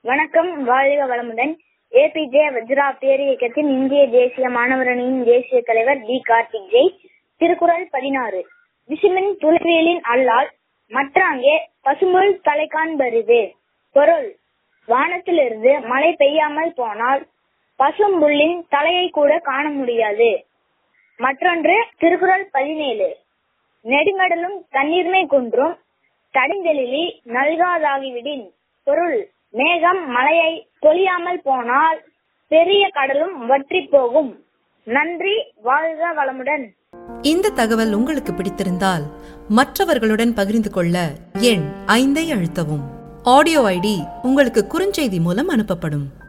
வணக்கம் வாழ்க வளமுடன் ஏபிஜே வஜ்ரா பேரியக்கத்தின் இந்திய தேசிய மாணவரணியின் தேசிய தலைவர் டி கார்த்திக் ஜெய் திருக்குறள் பதினாறு விசுமின் துளவியலின் அல்லால் மற்றாங்கே பசும்புல் தலை காண்பருது பொருள் வானத்திலிருந்து மழை பெய்யாமல் போனால் பசும்புல்லின் தலையை கூட காண முடியாது மற்றொன்று திருக்குறள் பதினேழு நெடுங்கடலும் தண்ணீர்மை குன்றும் தடிந்தெழிலி நல்காதாகிவிடின் பொருள் மேகம் மழையை பொழியாமல் போனால் பெரிய கடலும் வற்றி போகும் நன்றி வாழ்க வளமுடன் இந்த தகவல் உங்களுக்கு பிடித்திருந்தால் மற்றவர்களுடன் பகிர்ந்து கொள்ள எண் ஐந்தை அழுத்தவும் ஆடியோ ஐடி உங்களுக்கு குறுஞ்செய்தி மூலம் அனுப்பப்படும்